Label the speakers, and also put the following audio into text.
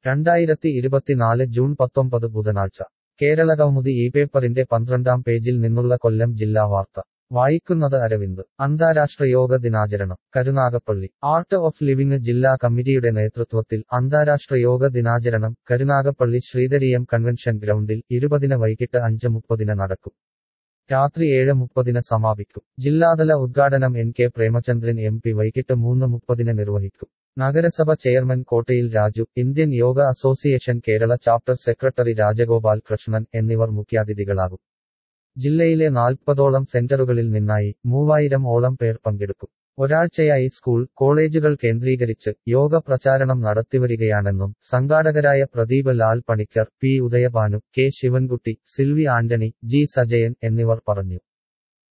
Speaker 1: രണ്ടായിരത്തി ഇരുപത്തിനാല് ജൂൺ പത്തൊമ്പത് ബുധനാഴ്ച കേരള കൗമുദി ഈ പേപ്പറിന്റെ പന്ത്രണ്ടാം പേജിൽ നിന്നുള്ള കൊല്ലം ജില്ലാ വാർത്ത വായിക്കുന്നത് അരവിന്ദ് അന്താരാഷ്ട്ര യോഗ ദിനാചരണം കരുനാഗപ്പള്ളി ആർട്ട് ഓഫ് ലിവിംഗ് ജില്ലാ കമ്മിറ്റിയുടെ നേതൃത്വത്തിൽ അന്താരാഷ്ട്ര യോഗ ദിനാചരണം കരുനാഗപ്പള്ളി ശ്രീധരീയം കൺവെൻഷൻ ഗ്രൗണ്ടിൽ ഇരുപതിന് വൈകിട്ട് അഞ്ച് മുപ്പതിന് നടക്കും രാത്രി ഏഴ് മുപ്പതിന് സമാപിക്കും ജില്ലാതല ഉദ്ഘാടനം N K Premachandran M P വൈകിട്ട് മൂന്ന് മുപ്പതിന് നിർവഹിക്കും നഗരസഭ chairman Kottayil Raju Indian Yoga association Kerala chapter secretary Rajagopal Krishnan എന്നിവർ മുഖ്യാതിഥികളാകും ജില്ലയിലെ നാൽപ്പതോളം സെന്ററുകളിൽ നിന്നായി മൂവായിരം ഓളം പേർ പങ്കെടുക്കും ഒരാഴ്ചയായി സ്കൂൾ കോളേജുകൾ കേന്ദ്രീകരിച്ച് യോഗ പ്രചാരണം നടത്തിവരികയാണെന്നും സംഘാടകരായ Pradeep Lal Panicker P Udayabhanu K Sivankutty Silvy Antony G Sajayan എന്നിവർ പറഞ്ഞു